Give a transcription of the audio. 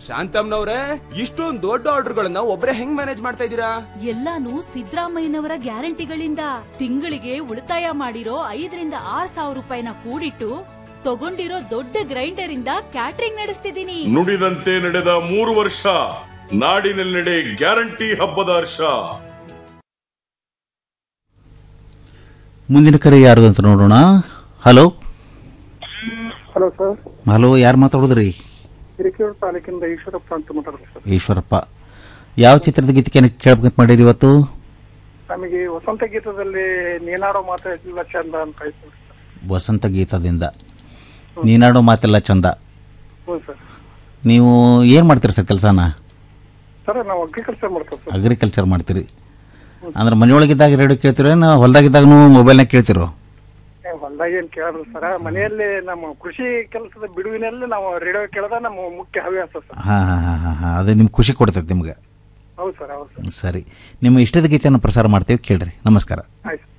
ಶಾಂತಮ್ನವ್ರೆ ಇಷ್ಟೊಂದ್ ದೊಡ್ಡ ಆರ್ಡರ್ಗಳನ್ನ ಒಬ್ರೇ ಹೆಂಗ್ ಮ್ಯಾನೇಜ್ ಮಾಡ್ತಾ ಇದ್ದೀರಾ ಎಲ್ಲಾನು ಸಿದ್ದರಾಮಯ್ಯನವರ ಗ್ಯಾರಂಟಿಗಳಿಂದ ತಿಂಗಳಿಗೆ ಉಳಿತಾಯ ಮಾಡಿರೋ ಐದರಿಂದ ಆರ್ ಸಾವಿರ ರೂಪಾಯಿನ ಕೂಡಿಟ್ಟು ತಗೊಂಡಿರೋ ದೊಡ್ಡ ಗ್ರೈಂಡರ್ ಇಂದ ಕ್ಯಾಟ್ರಿಂಗ್ ನಡೆಸ್ತಿದ್ದೀನಿ ನುಡಿದಂತೆ ನಡೆದ ಮೂರು ವರ್ಷ ನಾಡಿನೆಲ್ಲೆಡೆ ಗ್ಯಾರಂಟಿ ಹಬ್ಬದ ಹರ್ಷ ಮುಂದಿನ ಕರೆ ಯಾರು ಅಂತ ನೋಡೋಣ ಹಲೋ ಹಲೋ ಸರ್ ಹಲೋ ಯಾರು ಮಾತಾಡೋದ್ರಿ ಹಿರಿಕೇರು ತಾಲೂಕಿಂದ ಈಶ್ವರಪ್ಪ ಅಂತ ಮಾತಾಡೋದು ಸರ್ ಈಶ್ವರಪ್ಪ ಯಾವ ಚಿತ್ರದ ಗೀತೆಗೆ ಕೇಳ್ಬೇಕಂತ ಮಾಡಿರಿ ಇವತ್ತು ನಮಗೆ ವಸಂತ ಗೀತದಲ್ಲಿ ನೀನಾಡೋ ಮಾತಾಡಿಲ್ಲ ಚಂದ ಅಂತ ಆಯ್ತು ಸರ್ ವಸಂತ ಗೀತದಿಂದ ನೀನಾಡೋ ಮಾತೆಲ್ಲ ಚಂದ ಹ್ಞೂ ಸರ್ ನೀವು ಏನು ಮಾಡ್ತೀರಿ ಸರ್ ಕೆಲಸನ ಸರ್ ನಾವು ಅಗ್ರಿಕಲ್ಚರ್ ಮಾಡ್ತೀವಿ ಸರ್ ಅಗ್ರಿಕಲ್ಚರ್ ಮಾಡ್ತೀರಿ ಅಂದ್ರೆ ಮನೆಯೊಳಗಿದ್ದಾಗ ರೇಡಿಯೋ ಕೇಳ್ತಿರೋ ಏನು ಹೊಲ್ದಾಗಿದ್ದಾಗ ಮೊಬೈಲ್ನಾಗ ಕೇಳ್ತಿರೋ ಏ, ಹೊಲ್ದಾಗ ಏನ್ ಕೇಳಲ್ಲ ಸರ್ ಮನೆಯಲ್ಲಿ ನಮ್ಮ ಕೃಷಿ ಕೆಲಸದ ಬಿಡುವಿನಲ್ಲಿ ನಾವು ರೇಡಿಯೋ ಕೇಳೋದ ನಮ್ಮ ಮುಖ್ಯ ಹವ್ಯಾಸ ಸರ್ ಹಾಂ ಹಾಂ ಹಾಂ ಹಾಂ ಹಾಂ ಅದು ನಿಮ್ಗೆ ಖುಷಿ ಕೊಡ್ತೈತೆ ನಿಮ್ಗೆ ಹೌದು ಸರ್ ಹೌದು ಸರ್ ಸರಿ ನಿಮ್ಮ ಇಷ್ಟದ ಗೀತೆಯನ್ನು ಪ್ರಸಾರ ಮಾಡ್ತೀವಿ ಕೇಳ್ರಿ ನಮಸ್ಕಾರ ಆಯ್ತು